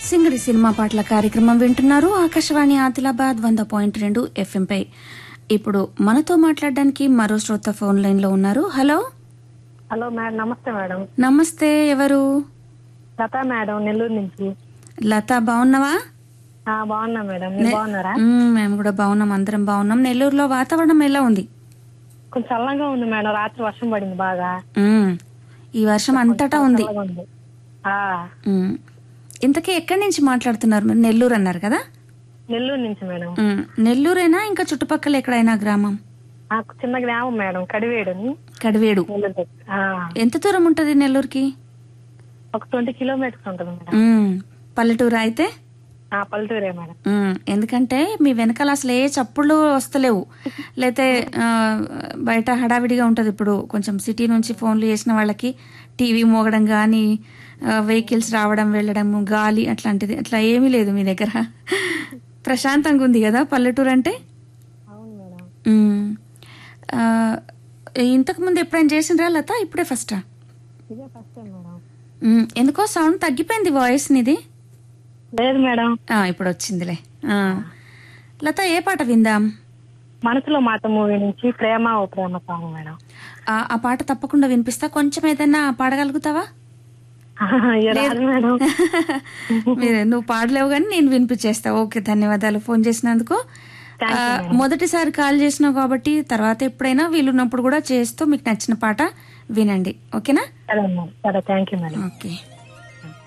సింగడి cinema పాటల కార్యక్రమం వింటున్నారు ఆకాశవాణి ఆదిలాబాద్ వంద పాయింట్ రెండు ఎఫ్ఎంపై ఇప్పుడు మనతో మాట్లాడడానికి మరో శ్రోత ఫోన్ లైన్ లో ఉన్నారు హలో హలో మేడం నమస్తే మేడం నమస్తే ఎవరు లతా మేడం నెల్లూరు నుంచి లత బాగున్నావా ఆ, బాగున్నా మేడం మీరు బాగున్నారా మ్మ్, మేము కూడా బాగున్నాం అందరం బాగున్నాం నెల్లూరులో వాతావరణం ఎలా ఉంది కొంచెం చల్లగా ఉంది మేడం రాత్రి వర్షం పడింది బాగా మ్మ్, ఈ వర్షం అంతటా ఉంది చల్లగా ఉంది ఆ, మ్మ్. ఇంతకీ ఎక్కడి నుంచి మాట్లాడుతున్నారు మీరు నెల్లూరు అన్నారు కదా నెల్లూరు నుంచి మేడం మ్మ్. నెల్లూరేనా ఇంకా చుట్టుపక్కల ఎక్కడైనా గ్రామం నాకు చిన్న గ్రామం మేడం కడివేడుని కడివేడు నెల్లూరు దగ్గర. ఆ, ఎంత దూరం ఉంటుంది నెల్లూరుకి ఒక ట్వంటీ కిలోమీటర్స్ ఉంటుంది మేడం మ్మ్. పల్లెటూరు అయితే ఆ పల్లెటూరే మేడం మ్మ్. ఎందుకంటే మీ వెనకాల అసలు ఏ చప్పుళ్ళు వస్తలేవు లేతే ఆ, బయట హడావిడిగా ఉంటుంది ఇప్పుడు కొంచెం సిటీ నుంచి ఫోన్లు చేసిన వాళ్ళకి టీవీ మోగడం కానీ వెహికల్స్ రావడం వెళ్ళడం గాలి అట్లాంటిది అట్లా ఏమీ లేదు మీ దగ్గర ప్రశాంతంగా ఉంది కదా పల్లెటూరు అంటే అవును మేడం మ్మ్. ఆ, ఇంతకు ముందు ఎప్పుడైనా చేసిండ్రా లత ఇప్పుడే ఫస్టా ఇదే ఫస్ట్ టైం మేడం మ్మ్. ఎందుకో సౌండ్ తగ్గిపోయింది వాయిస్ నీది లేదు మేడం ఆ, ఇప్పుడు వచ్చిందిలే ఆ. లత ఏ పాట విందాం మనసులో మాట మూవీ నుంచి ప్రేమ ఓ ప్రేమ సాంగ్ మేడం ఆ ఆ పాట తప్పకుండా వినిపిస్తా కొంచెం ఏదైనా పాడగలుగుతావా ఇక రాదు మేడం మీరు నువ్వు పాడలేవు కానీ నేను వినిపించేస్తా ఓకే ధన్యవాదాలు ఫోన్ చేసినందుకు ఆ, మొదటిసారి కాల్ చేసినావు కాబట్టి తర్వాత ఎప్పుడైనా వీలున్నప్పుడు కూడా చేస్తూ మీకు నచ్చిన పాట వినండి ఓకేనా సరే మేడం సరే థ్యాంక్ యూ మేడం ఓకే